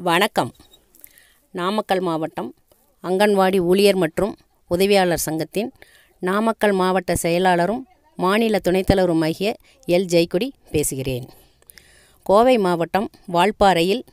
வணக்கம் நாமக்கல் மாவட்டம் அங்கன்வாடி ஊழியர் மற்றும் உதவியாளர் சங்கத்தின் நாமக்கல் மாவட்ட செயலாளரும் மாநில துணைத் தலைவருமாகிய எல் ஜெயக்குடி பேசுகிறேன் கோவை மாவட்டம் வால்பாறையில்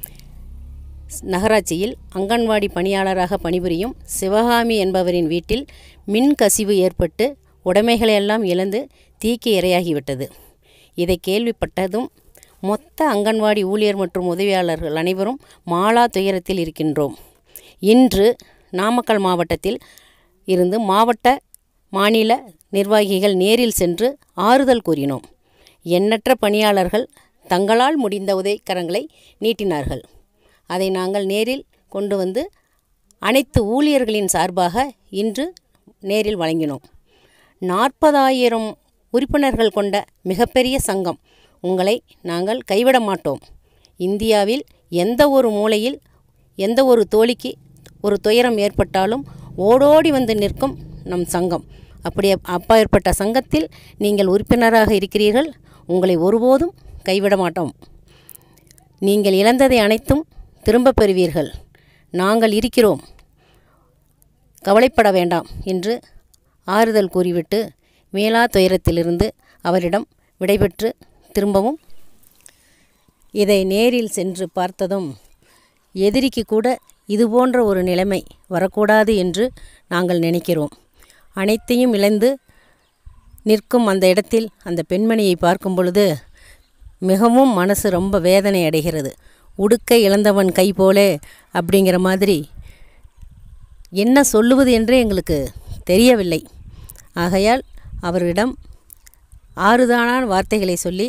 நகராட்சியில் அங்கன்வாடி பணியாளராக பணிபுரியும் சிவகாமி என்பவரின் வீட்டில் மின் கசிவு ஏற்பட்டு உடைமைகளையெல்லாம் இழந்து தீக்கு இரையாகிவிட்டது இதை கேள்விப்பட்டதும் மொத்த அங்கன்வாடி ஊழியர் மற்றும் உதவியாளர்கள் அனைவரும் மாலா துயரத்தில் இருக்கின்றோம் இன்று நாமக்கல் மாவட்டத்தில் இருந்து மாவட்ட மாநில நிர்வாகிகள் நேரில் சென்று ஆறுதல் கூறினோம் எண்ணற்ற பணியாளர்கள் தங்களால் முடிந்த உதவிக்கரங்களை நீட்டினார்கள் அதை நாங்கள் நேரில் கொண்டு வந்து அனைத்து ஊழியர்களின் சார்பாக இன்று நேரில் வழங்கினோம் நாற்பதாயிரம் உறுப்பினர்கள் கொண்ட மிகப்பெரிய சங்கம் உங்களை நாங்கள் கைவிட மாட்டோம் இந்தியாவில் எந்த ஒரு மூலையில் எந்த ஒரு தோழிக்கு ஒரு துயரம் ஏற்பட்டாலும் ஓடோடி வந்து நிற்கும் நம் சங்கம் அப்படி அப்பேற்பட்ட சங்கத்தில் நீங்கள் உறுப்பினராக இருக்கிறீர்கள் உங்களை ஒருபோதும் கைவிட மாட்டோம் நீங்கள் இழந்ததை அனைத்தும் திரும்பப் பெறுவீர்கள் நாங்கள் இருக்கிறோம் கவலைப்பட வேண்டாம் என்று ஆறுதல் கூறிவிட்டு மேலா துயரத்திலிருந்து அவரிடம் விடைபெற்று திரும்பவும் இதை நேரில் சென்று பார்த்ததும் எதிரிக்கு கூட இது போன்ற ஒரு நிலைமை வரக்கூடாது என்று நாங்கள் நினைக்கிறோம் அனைத்தையும் இழந்து நிற்கும் அந்த இடத்தில் அந்த பெண்மணியை பார்க்கும் பொழுது மிகவும் மனசு ரொம்ப வேதனை அடைகிறது உடுக்கை இழந்தவன் கை போலே அப்படிங்கிற மாதிரி என்ன சொல்லுவது என்றே எங்களுக்கு தெரியவில்லை ஆகையால் அவரிடம் ஆறுதானான வார்த்தைகளை சொல்லி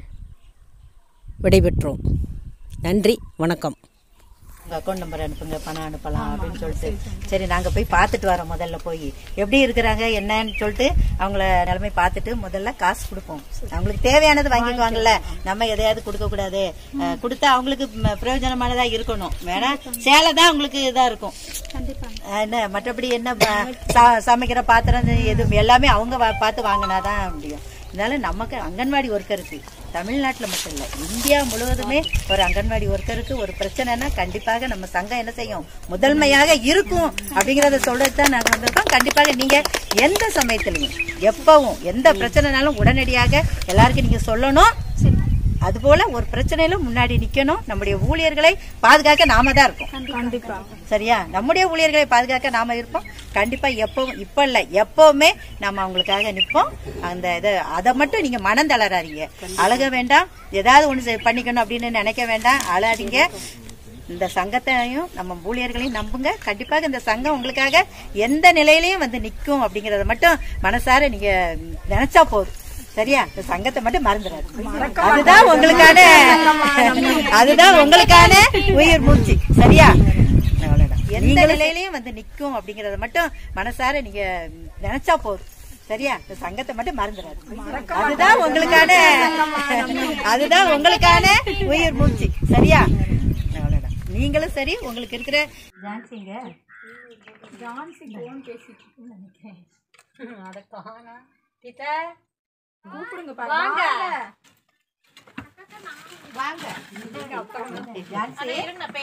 விடைபெற்றோம் நன்றி வணக்கம் உங்கள் அக்கௌண்ட் நம்பர் அனுப்புங்க பணம் அனுப்பலாம் அப்படின்னு சொல்லிட்டு சரி நாங்கள் போய் பார்த்துட்டு வரோம் முதல்ல போய் எப்படி இருக்கிறாங்க என்னன்னு சொல்லிட்டு அவங்கள நிலைமை பார்த்துட்டு முதல்ல காசு கொடுப்போம் அவங்களுக்கு தேவையானது வாங்கிக்குவாங்கல்ல நம்ம எதையாவது கொடுக்க கூடாது அஹ், கொடுத்தா அவங்களுக்கு ம- பிரயோஜனமானதா இருக்கணும் வேணா சேலை தான் அவங்களுக்கு இதா இருக்கும் அஹ், என்ன மற்றபடி என்ன ப- ச- சமைக்கிற பாத்திரம் எது எல்லாமே அவங்க வா- பார்த்து வாங்கினாதான் முடியும் அதனால நமக்கு அங்கன்வாடி ஒர்க்கருக்கு தமிழ்நாட்டில் மட்டும் இல்லை இந்தியா முழுவதுமே ஒரு அங்கன்வாடி ஒர்க்கருக்கு ஒரு பிரச்சனைனா கண்டிப்பாக நம்ம சங்கம் என்ன செய்யும் முதன்மையாக இருக்கும் அப்படிங்கறத சொல்றது தான் நாங்கள் வந்திருக்கோம் கண்டிப்பாக நீங்க எந்த சமயத்திலையும் எப்பவும் எந்த பிரச்சனைனாலும் உடனடியாக எல்லாருக்கும் நீங்க சொல்லணும் அதுபோல ஒரு பிரச்சனையில முன்னாடி நிக்கணும் நம்முடைய ஊழியர்களை பாதுகாக்க நாம தான் இருக்கோம் கண்டிப்பா சரியா நம்முடைய ஊழியர்களை பாதுகாக்க நாம இருப்போம் கண்டிப்பா எப்பவும் இப்ப இல்ல எப்பவுமே நாம அவங்களுக்காக நிற்போம் அந்த இதை அதை மட்டும் நீங்க மனம் தளராதீங்க அழக வேண்டாம் ஏதாவது ஒண்ணு செய்- பண்ணிக்கணும் அப்படின்னு நினைக்க வேண்டாம் அழாதீங்க இந்த சங்கத்தையும் நம்ம ஊழியர்களையும் நம்புங்க கண்டிப்பாக இந்த சங்கம் உங்களுக்காக எந்த நிலையிலையும் வந்து நிக்கும் அப்படிங்கறத மட்டும் மனசார நீங்க நினைச்சா போதும் சரியா இந்த சங்கத்தை மட்டும் மறந்துடாது அதுதான் உங்களுக்கான அதுதான் உங்களுக்கான உயிர் மூச்சு சரியா அவ்வளவுதான். எந்த நிலையிலையும் வந்து நிக்கும் அப்படிங்கறத மட்டும் மனசார நீங்க நினைச்சா போதும் சரியா இந்த சங்கத்தை மட்டும் மறந்துடாது அதுதான் உங்களுக்கான அதுதான் உங்களுக்கான உயிர் மூச்சு சரியா அவ்வளவுதான் நீங்களும் சரி உங்களுக்கு இருக்கிற ஜான்சிங்க வாங்க வாங்க ஜான்சி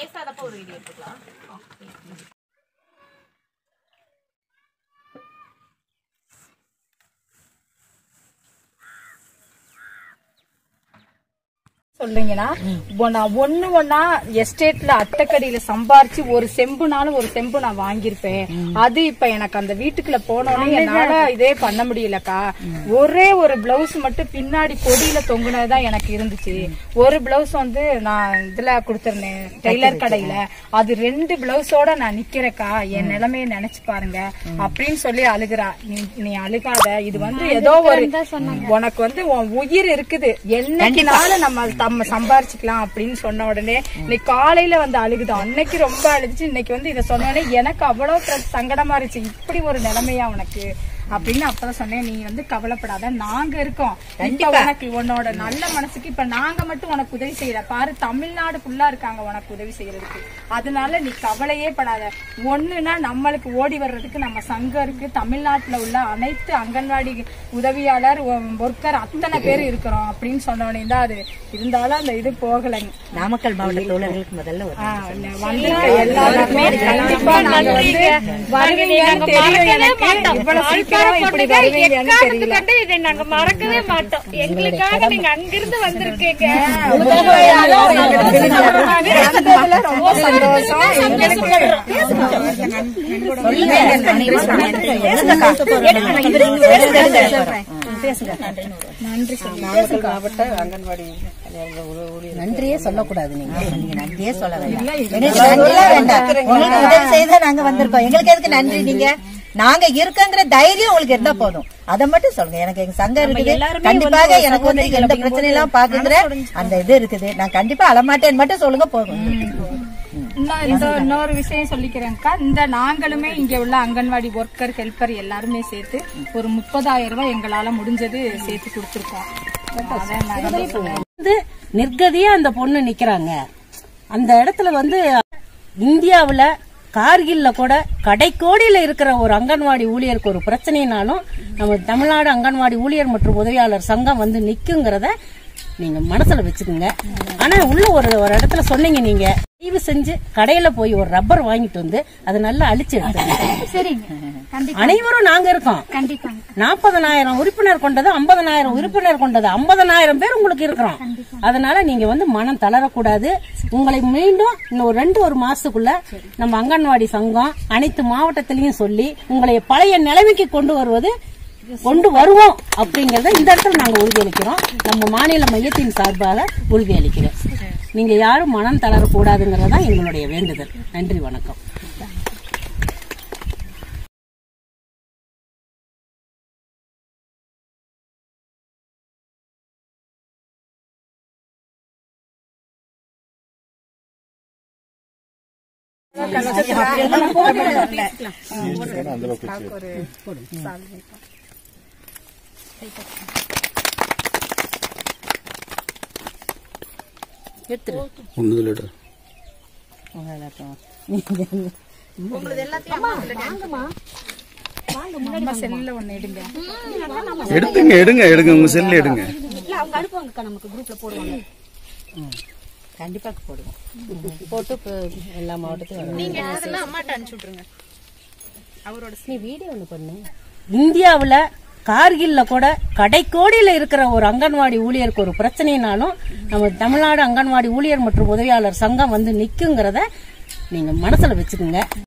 சொல்றீங்கன்னா இப்போ நான் ஒண்ணு ஒன்னா எஸ்டேட்ல அட்டக்கடியில சம்பாரிச்சு ஒரு செம்புனாலும் ஒரு செம்பு நான் வாங்கியிருப்பேன் அது இப்ப எனக்கு அந்த வீட்டுக்குள்ள போனோடனே என்னால இதே பண்ண முடியலக்கா ஒரே ஒரு பிளவுஸ் மட்டும் பின்னாடி கொடியில தொங்குனதுதான் எனக்கு இருந்துச்சு ஒரு பிளவுஸ் வந்து நான் இதுல கொடுத்திருந்தேன் டெய்லர் கடையில அது ரெண்டு பிளவுஸோட நான் நிக்கிறேக்கா என் நிலைமையை நினைச்சு பாருங்க அப்படின்னு சொல்லி அழுகுறா நீ நீ அழுகாத இது வந்து ஏதோ ஒரு உனக்கு வந்து உன் உயிர் இருக்குது என்னைக்குனாலும் நம்ம நம்ம சம்பாரிச்சுக்கலாம் அப்படின்னு சொன்ன உடனே இன்னைக்கு காலையில வந்து அழுகுது அன்னைக்கு ரொம்ப அழுதுச்சு இன்னைக்கு வந்து இதை சொன்ன உடனே எனக்கு அவ்வளவு பிர- சங்கடமா இருந்துச்சு இப்படி ஒரு நிலைமையா உனக்கு அப்படின்னு அப்பதான் சொன்னேன் நீ வந்து கவலைப்படாத நாங்க இருக்கோம் இப்ப கண்டிப்பா. உனக்கு உன்னோட நல்ல மனசுக்கு இப்ப நாங்க மட்டும் உனக்கு உதவி செய்யற பாரு தமிழ்நாடு ஃபுல்லா இருக்காங்க உனக்கு உதவி செய்யறதுக்கு அதனால நீ கவலையே படாத ஒண்ணுன்னா நம்மளுக்கு ஓடி வர்றதுக்கு நம்ம சங்கம் இருக்கு தமிழ்நாட்டுல உள்ள அனைத்து அங்கன்வாடி உதவியாளர் ஒர்க்கர் அத்தனை பேர் இருக்கிறோம் அப்படின்னு சொன்னோடனே தான் அது இருந்தாலும் அந்த இது போகலைங்க நாமக்கல் மாவட்ட தோழர்களுக்கு முதல்ல ஒரு ஆ, இல்ல, வந்திருக்க எல்லாருக்குமே கண்டிப்பா நாங்க வந்து வருவீங்கன்னு தெரியும் எனக்கு இவ்வளவு சீக்கிரம் இப்படி வருவீங்கன்னு தெரியல கண்டு இதை நாங்க மறக்கவே மாட்டோம் எங்களுக்காக நீங்க அங்கிருந்து வந்திருக்கீங்க வந்ததுல ரொம்ப சந்தோஷம் எங்களுக்கு நன்றியே சொல்லக்கூடாது நீங்க நீங்க நன்றியே சொல்ல வேண்டாம் எங்களுக்கு நன்றிலாம் வேண்டாம் உங்களுக்கு உதவி செய்த நாங்க வந்திருக்கோம் எங்களுக்கு எதுக்கு நன்றி நீங்க நாங்க இருக்கங்கிற தைரியம் உங்களுக்கு இருந்தா போதும் அதை மட்டும் சொல்லுங்க எனக்கு எங்க சங்கம் இருக்குது கண்டிப்பாக எனக்கு வந்து எந்த பிரச்சனையெல்லாம் பாக்குங்கிற அந்த இது இருக்குது நான் கண்டிப்பா அழமாட்டேன்னு மட்டும் சொல்லுங்க போதும் இன்னும் இந்த இன்னொரு விஷயம் சொல்லிக்கிறேன்க்கா இந்த நாங்களுமே இங்க உள்ள அங்கன்வாடி ஒர்க்கர் ஹெல்ப்பர் எல்லாருமே சேர்த்து ஒரு முப்பதாயிரம் ரூபாய் எங்களால முடிஞ்சது சேர்த்து கொடுத்துருக்கோம் அதான் நாங்க வந்து நிர்கதியா அந்த பொண்ணு நிக்கிறாங்க அந்த இடத்துல வந்து இந்தியாவுல கார்கில்ல கூட கடைக்கோடியில இருக்கிற ஒரு அங்கன்வாடி ஊழியருக்கு ஒரு பிரச்சனைனாலும் நம்ம தமிழ்நாடு அங்கன்வாடி ஊழியர் மற்றும் உதவியாளர் சங்கம் வந்து நிக்குங்கிறத நீங்க மனசுல வச்சுக்கோங்க ஆனா உள்ள ஒரு ஒரு இடத்துல சொன்னீங்க நீங்க தயவு செஞ்சு கடையில போய் ஒரு ரப்பர் வாங்கிட்டு வந்து அதை நல்லா அழிச்சு எடுத்துங்க சரிங்க கண்டிப்பா அனைவரும் நாங்க இருக்கோம் கண்டிப்பாங்க நாற்பதனாயிரம் உறுப்பினர் கொண்டது ஐம்பதனாயிரம் உறுப்பினர் கொண்டது ஐம்பதனாயிரம் பேர் உங்களுக்கு இருக்கிறோம் அதனால நீங்க வந்து மனம் தளரக்கூடாது உங்களை மீண்டும் இன்னும் ஒரு ரெண்டு ஒரு மாசத்துக்குள்ள நம்ம அங்கன்வாடி சங்கம் அனைத்து மாவட்டத்திலையும் சொல்லி உங்களை பழைய நிலைமைக்கு கொண்டு வருவது கொண்டு வருவோம் அப்படிங்கறத இந்த இடத்துல நாங்க உறுதியளிக்கிறோம் நம்ம மாநில மையத்தின் சார்பாக உறுதியளிக்கிறோம் நீங்க யாரும் மனம் தளரக்கூடாதுங்கிறது தான் எங்களுடைய வேண்டுதல் நன்றி வணக்கம் நம்ம செல்ல ஒண்ணு எடுங்க எடுத்துங்க எடுங்க எடுங்க உங்க செல்லு எடுங்க கண்டிப்பா போடுவோம் போட்டு இப்ப எல்லா மாவட்டத்தையும் நீ வீடியோ ஒண்ணு பண்ணு இந்தியாவுல கார்கில்ல கூட கடைக்கோடியில இருக்கிற ஒரு அங்கன்வாடி ஊழியருக்கு ஒரு பிரச்சனைனாலும் நம்ம தமிழ்நாடு அங்கன்வாடி ஊழியர் மற்றும் உதவியாளர் சங்கம் வந்து நிக்குங்கிறத நீங்க மனசுல வச்சுக்கோங்க